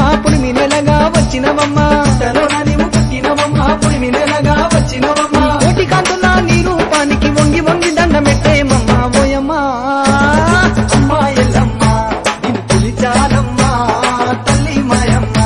పులిమి నెలగా వచ్చినవమ్మా తలోన నీవు పుట్టినవమ్మా పులిమి నెలగా వచ్చినవమ్మా కోటి కాంతుల నీ రూపానికి వంగి వంగి దండమెట్టేమమ్మా ఓయమ్మా అమ్మా ఎల్లమ్మ నిన్ను పిలిచానమ్మా తల్లి మాయమ్మ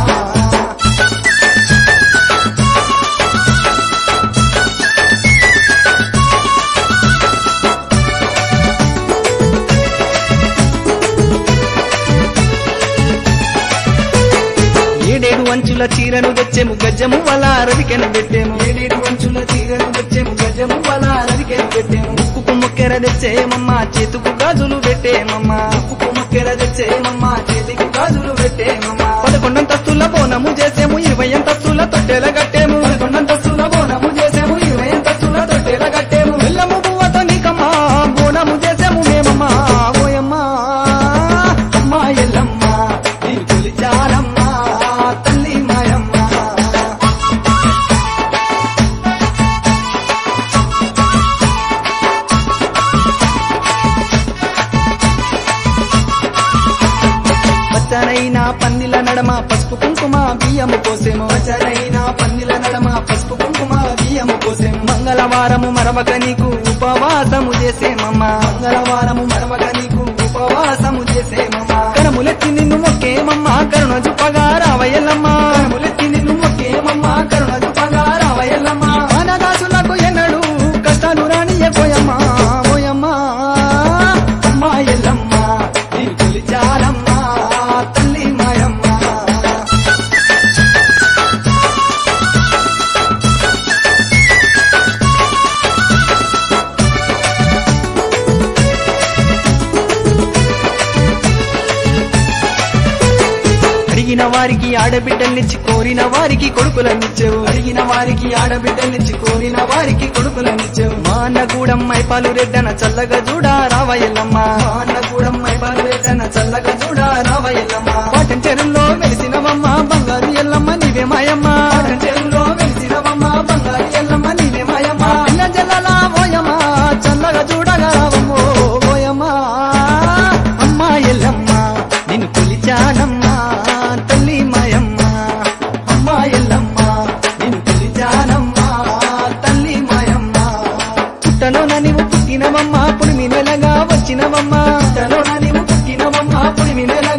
ఏడేడు అంచుల చీరను తెచ్చేము గజము వల రవికెన పెట్టేము ఏడేడు అంచుల చీరను తెచ్చేము గజము వల రవికెన పెట్టేము ముక్కుకు మొక్కెర తెచ్చేమమ్మా చేతుకు గాజులు పెట్టేమమ్మా ముక్కుకు మొక్కెర తెచ్చేమమ్మా చేతికి గాజులు పెట్టేమమ్మా పదకొండంతస్తుల బోనము చేసేము ఇరవై అంతస్తుల తొట్టెల కట్టేము పదకొండంతస్తుల బోనము చేసేము ఇరవై అంతస్తుల తొట్టెల కట్టేము బెల్లము పువ్వతో నీకమ్మా బోనము చేసేము మేమమ్మా ఓయమ్మా అమ్మా ఎల్లమ్మ నేను పిలిచానమ్మా తల్లి మాయమ్మ పచ్చనైన పన్నిల నడమ పసుపు కుంకుమ బియ్యము కోసేము పచ్చనైన పన్నిల నడమ పసుపు కుంకుమ బియ్యము కోసేము మంగళవారము మరవక నీకు ఉపవాసము చేసేమమ్మ మంగళవారము మరవక నీకు ఉపవాసము చేసేమమ్మ కరములెత్తి నిన్ను మొక్కేమమ్మ కరుణ చూపగా రావయ్యల్లమ్మ కరములెత్తి నిన్ను మొక్కేమమ్మ కరుణ చూపగా రావయ్యల్లమ్మ అనదాసులకు ఎన్నడు కష్టాలు రానియపోయమ్మా ఓయమ్మా అమ్మా ఎల్లమ్మ నేను పిలిచానమ్మా తల్లి మాయమ్మ అడిగిన వారికి ఆడబిడ్డల్నిచ్చి కోరిన వారికి కొడుకులనిచ్చావు అడిగిన వారికి ఆడబిడ్డల్నిచ్చి కోరిన వారికి కొడుకులనిచ్చావు మా అన్నగూడెం మైపాలు రెడ్డన చల్లగా చూడా రావయ్యల్లమ్మ మా అన్నగూడెం మైపాలు రెడ్డన చల్లగా చూడా రావయ్యల్లమ్మ పాటం చెరువులో వెలిసినవమ్మ బంగారు ఎల్లమ్మ నీవే మాయమ్మ పాటం చెరువులో వెలిసినవమ్మ బంగారు ఎల్లమ్మ నీవే మాయమ్మ పిల్ల జల్లలా ఓయమ్మ చల్లగా చూడగా రావమ్మో ఓయమ్మ అమ్మా ఎల్లమ్మ నిన్ను పిలిచానమ్మా తల్లి మాయమ్మ అమ్మా ఎల్లమ్మ నిన్ను పిలిచానమ్మా తల్లి మాయమ్మ పుట్టలోన నీవు పుట్టినవమ్మా పులిమి నెలగా వచ్చినవమ్మా పుట్టలోన నీవు పుట్టినవమ్మా పులిమి నెలగా